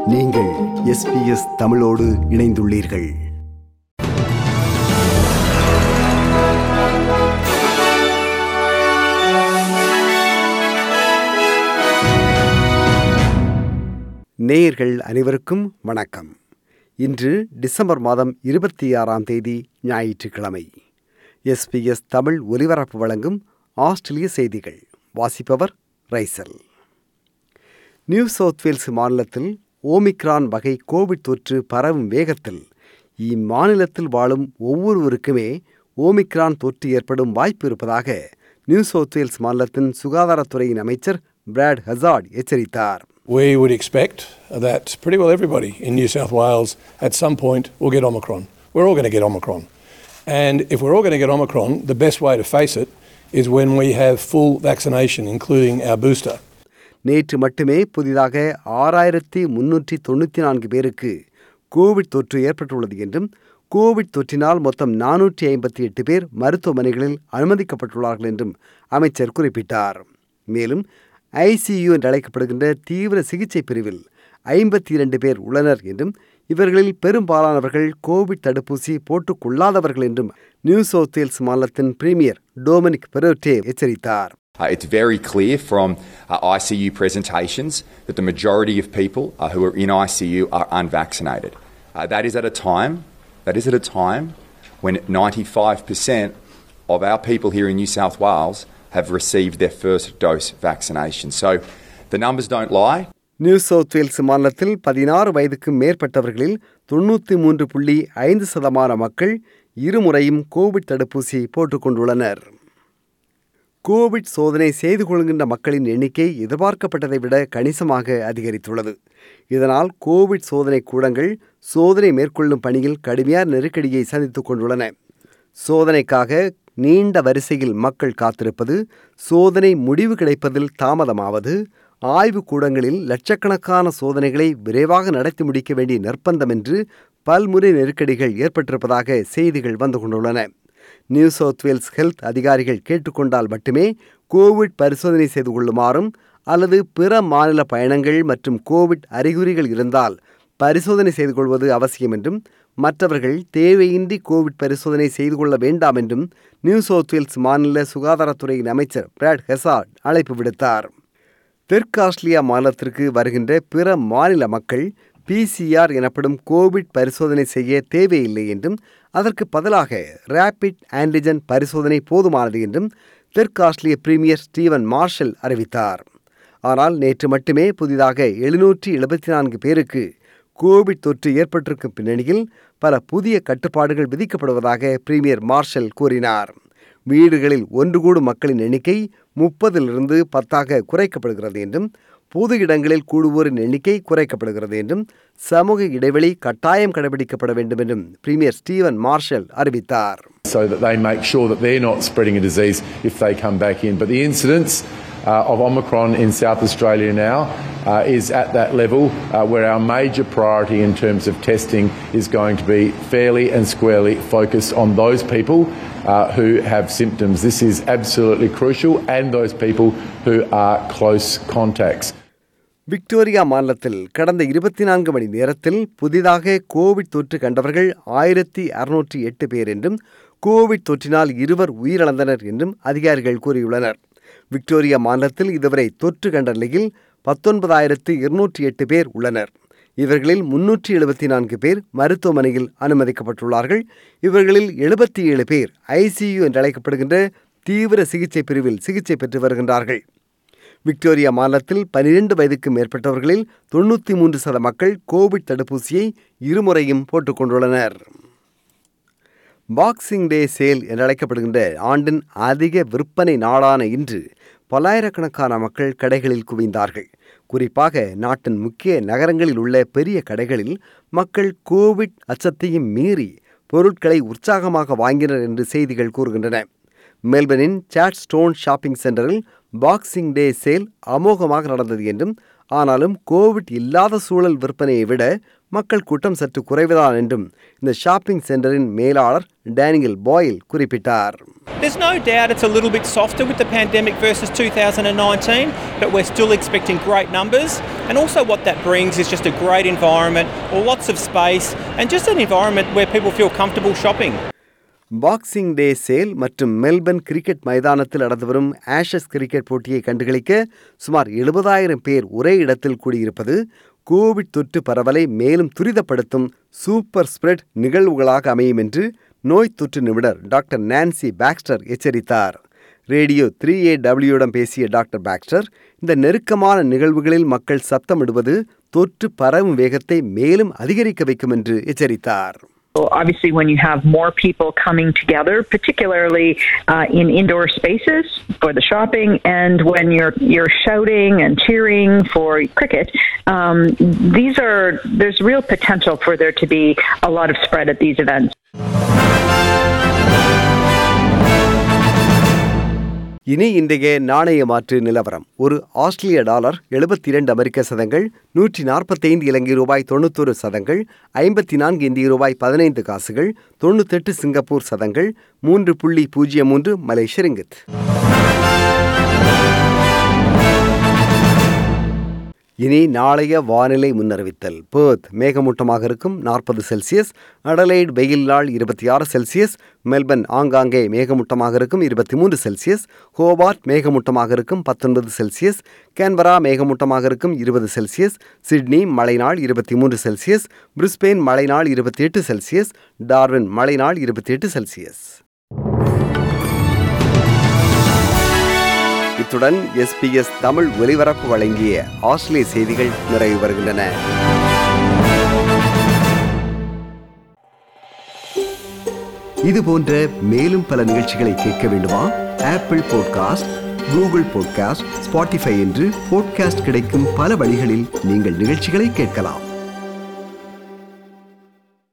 நீங்கள் எஸ்பிஎஸ் தமிழோடு இணைந்துள்ளீர்கள் நேயர்கள் அனைவருக்கும் வணக்கம் இன்று டிசம்பர் மாதம் இருபத்தி ஆறாம் தேதி ஞாயிற்றுக்கிழமை எஸ்பிஎஸ் தமிழ் ஒலிபரப்பு வழங்கும் ஆஸ்திரேலிய செய்திகள் வாசிப்பவர் ரைசல் நியூ சவுத் வேல்ஸ் மாநிலத்தில் ஓமிக்ரான் வகை கோவிட் தொற்று பரவும் வேகத்தில் இம்மாநிலத்தில் வாழும் ஒவ்வொருவருக்குமே ஓமிக்ரான் தொற்று ஏற்படும் வாய்ப்பு இருப்பதாக நியூ சவுத் வேல்ஸ் மாநிலத்தின் சுகாதாரத்துறையின் அமைச்சர் பிராட் ஹசார்ட் எச்சரித்தார் We would expect that pretty well everybody in New South Wales at some point will get Omicron. We're all going to get Omicron. And if we're all going to get Omicron, the best way to face it is when we have full vaccination, including our booster. நேற்று மட்டுமே புதிதாக ஆறாயிரத்தி முன்னூற்றி தொண்ணூற்றி நான்கு பேருக்கு Covid தொற்று ஏற்பட்டுள்ளது என்றும் கோவிட் தொற்றினால் மொத்தம் நானூற்றி ஐம்பத்தி எட்டு பேர் மருத்துவமனைகளில் அனுமதிக்கப்பட்டுள்ளார்கள் என்றும் அமைச்சர் குறிப்பிட்டார் மேலும் ஐசியு என்று அழைக்கப்படுகின்ற தீவிர சிகிச்சை பிரிவில் ஐம்பத்தி இரண்டு பேர் உள்ளனர் என்றும் இவர்களில் பெரும்பாலானவர்கள் கோவிட் தடுப்பூசி போட்டுக்கொள்ளாதவர்கள் என்றும் நியூ சவுத் வேல்ஸ் மாநிலத்தின் பிரீமியர் டொமினிக் பெரோட்டே எச்சரித்தார் Uh, it's very clear from uh, ICU presentations that the majority of people uh, who are in ICU are unvaccinated. Uh, that is at a time. That is at a time when 95% of our people here in New South Wales have received their first dose vaccination. So the numbers don't lie. New South Wales மாநிலத்தில் பதினாறு வயதுக்கும் மேற்பட்டவர்களில் தொண்ணூற்றி மூன்று புள்ளி ஐந்து சதமான மக்கள் இருமுறையும் Covid தடுப்பூசி போட்டுக்கொண்டுள்ளனர் Covid சோதனை செய்து கொள்கின்ற மக்களின் எண்ணிக்கை எதிர்பார்க்கப்பட்டதை விட கணிசமாக அதிகரித்துள்ளது இதனால் கோவிட் சோதனை கூடங்கள் சோதனை மேற்கொள்ளும் பணியில் கடுமையான நெருக்கடியை சந்தித்துக் கொண்டுள்ளன சோதனைக்காக நீண்ட வரிசையில் மக்கள் காத்திருப்பது சோதனை முடிவு கிடைப்பதில் தாமதமாவது ஆய்வு கூடங்களில் லட்சக்கணக்கான சோதனைகளை விரைவாக நடத்தி முடிக்க வேண்டிய நிர்பந்தம் என்று பல்முறை நெருக்கடிகள் ஏற்பட்டிருப்பதாக செய்திகள் வந்து கொண்டுள்ளன நியூ சவுத் வேல்ஸ் ஹெல்த் அதிகாரிகள் கேட்டுக்கொண்டால் மட்டுமே கோவிட் பரிசோதனை செய்து கொள்ளுமாறும் அல்லது பிற மாநில பயணங்கள் மற்றும் கோவிட் அறிகுறிகள் இருந்தால் பரிசோதனை செய்து கொள்வது அவசியம் என்றும் மற்றவர்கள் தேவையின்றி கோவிட் பரிசோதனை செய்து கொள்ள வேண்டாம் என்றும் நியூ சவுத் வேல்ஸ் மாநில சுகாதாரத்துறையின் அமைச்சர் பிராட் ஹெசார்ட் அழைப்பு விடுத்தார் தெற்கு ஆஸ்திரேலியா மாநிலத்திற்கு வருகின்ற பிற மாநில மக்கள் பிசிஆர் எனப்படும் கோவிட் பரிசோதனை செய்ய தேவையில்லை என்றும் அதற்கு பதிலாக ரேபிட் ஆன்டிஜன் பரிசோதனை போதுமானது என்றும் தெற்கு ஆஸ்திரேலிய பிரீமியர் ஸ்டீவன் மார்ஷல் அறிவித்தார் ஆனால் நேற்று மட்டுமே புதிதாக எழுநூற்றி எழுபத்தி நான்கு பேருக்கு கோவிட் தொற்று ஏற்பட்டிருக்கும் பின்னணியில் பல புதிய கட்டுப்பாடுகள் விதிக்கப்படுவதாக பிரீமியர் மார்ஷல் கூறினார் வீடுகளில் ஒன்று கூடும் மக்களின் எண்ணிக்கை முப்பதிலிருந்து பத்தாக குறைக்கப்படுகிறது என்றும் பொது இடங்களில் கூடுவோரின் எண்ணிக்கை குறைக்கப்படுகிறது என்றும் சமூக இடைவெளி கட்டாயம் கடைபிடிக்கப்பட வேண்டும் என்றும் பிரீமியர் ஸ்டீவன் மார்ஷல் அறிவித்தார் so that they make sure that they're not spreading a disease if they come back in. But the incidence uh, of Omicron in South Australia now uh, is at that level uh, where our major priority in terms of testing is going to be fairly and squarely focused on those people uh, who have symptoms. This is absolutely crucial, and those people who are close contacts. Victoria மாநிலத்தில் கடந்த இருபத்தி நான்கு மணி நேரத்தில் புதிதாக Covid தொற்று கண்டவர்கள் ஆயிரத்தி அறுநூற்றி எட்டு பேர் என்றும் கோவிட் தொற்றினால் இருவர் உயிரிழந்தனர் என்றும் அதிகாரிகள் கூறியுள்ளனர் விக்டோரியா மாநிலத்தில் இதுவரை தொற்று கண்ட நிலையில் பத்தொன்பதாயிரத்து இருநூற்றி எட்டு பேர் உள்ளனர் இவர்களில் முன்னூற்றி எழுபத்தி நான்கு பேர் மருத்துவமனையில் அனுமதிக்கப்பட்டுள்ளார்கள் இவர்களில் எழுபத்தி ஏழு பேர் ஐசியு என்று அழைக்கப்படுகின்ற தீவிர சிகிச்சை பிரிவில் சிகிச்சை பெற்று வருகின்றார்கள் விக்டோரியா மாநிலத்தில் பனிரெண்டு வயதுக்கு மேற்பட்டவர்களில் தொண்ணூற்றி மூன்று சத மக்கள் கோவிட் தடுப்பூசியை இருமுறையும் போட்டுக்கொண்டுள்ளனர் பாக்ஸிங் டே சேல் என்று அழைக்கப்படுகின்ற ஆண்டின் அதிக விற்பனை நாளான இன்று பல்லாயிரக்கணக்கான மக்கள் கடைகளில் குவிந்தார்கள் குறிப்பாக நாட்டின் முக்கிய நகரங்களில் உள்ள பெரிய கடைகளில் மக்கள் கோவிட் அச்சத்தையும் மீறி பொருட்களை உற்சாகமாக வாங்கினர் என்று செய்திகள் கூறுகின்றன மெல்பர்னின் சாட் ஸ்டோன் ஷாப்பிங் சென்டரில் பாக்ஸிங் டே சேல் அமோகமாக நடந்தது என்றும் ஆனாலும் கோவிட் இல்லாத சூழல் விற்பனையை விட மக்கள் கூட்டம் சற்று குறைவுதான் என்றும் இந்த ஷாப்பிங் சென்டரின் மேலாளர் டேனியல் பாயில் குறிப்பிட்டார் There's no doubt it's a little bit softer with the pandemic versus 2019, but we're still expecting great numbers. And also, what that brings is just a great environment, or lots of space, and just an environment where people feel comfortable shopping. Boxing Day sale மற்றும் Melbourne cricket மைதானத்தில் நடந்து வரும் Ashes cricket போட்டியை கண்டுகளிக்க சுமார் எழுபதாயிரம் பேர் ஒரே இடத்தில் கூடியிருப்பது கோவிட் தொற்று பரவலை மேலும் துரிதப்படுத்தும் சூப்பர் ஸ்ப்ரெட் நிகழ்வுகளாக அமையும் என்று நோய் தொற்று நிபுணர் டாக்டர் நான்சி பாக்ஸ்டர் எச்சரித்தார் ரேடியோ த்ரீ ஏ டபிள்யூடன் பேசிய டாக்டர் பாக்ஸ்டர் இந்த நெருக்கமான நிகழ்வுகளில் மக்கள் சத்தமிடுவது தொற்று பரவும் வேகத்தை மேலும் அதிகரிக்க வைக்கும் என்று எச்சரித்தார் So Obviously, when you have more people coming together, particularly uh, in indoor spaces for the shopping, and when you're you're shouting and cheering for cricket, um, these are there's real potential for there to be a lot of spread at these events. இனி இன்றைய நாணய மாற்று நிலவரம் ஒரு ஆஸ்திரேலிய dollar எழுபத்தி இரண்டு அமெரிக்க சதங்கள் நூற்றி நாற்பத்தைந்து இலங்கை ரூபாய் தொண்ணூத்தொரு சதங்கள் ஐம்பத்தி நான்கு இந்திய ரூபாய் பதினைந்து காசுகள் தொண்ணூத்தெட்டு சிங்கப்பூர் சதங்கள் மூன்று புள்ளி பூஜ்ஜியம் மூன்று மலேசிய ரிங்கித் இனி நாளைய வானிலை முன்னறிவித்தல் பேர்த் மேகமூட்டமாக இருக்கும் நாற்பது செல்சியஸ் அடலைட் வெயில் நாள் இருபத்தி ஆறு செல்சியஸ் மெல்பர்ன் ஆங்காங்கே மேகமூட்டமாக இருக்கும் இருபத்தி மூன்று செல்சியஸ் ஹோபார்ட் மேகமூட்டமாக இருக்கும் பத்தொன்பது செல்சியஸ் கேன்பரா மேகமூட்டமாக இருக்கும் இருபது செல்சியஸ் சிட்னி மழைநாள் இருபத்தி மூன்று செல்சியஸ் பிரிஸ்பெயின் மழைநாள் இருபத்தி எட்டு செல்சியஸ் டார்வின் மழைநாள் இருபத்தி எட்டு செல்சியஸ் இத்துடன் எஸ்பிஎஸ் தமிழ் ஒலிபரப்பு வழங்கிய ஆஸ்திரேலிய செய்திகள் நிறைவு வருகின்றன இது போன்ற மேலும் பல நிகழ்ச்சிகளை கேட்க வேண்டுமா Apple podcast Google podcast Spotify என்று பாட்காஸ்ட் கிடைக்கும் பல வழிகளில் நீங்கள் நிகழ்ச்சிகளை கேட்கலாம்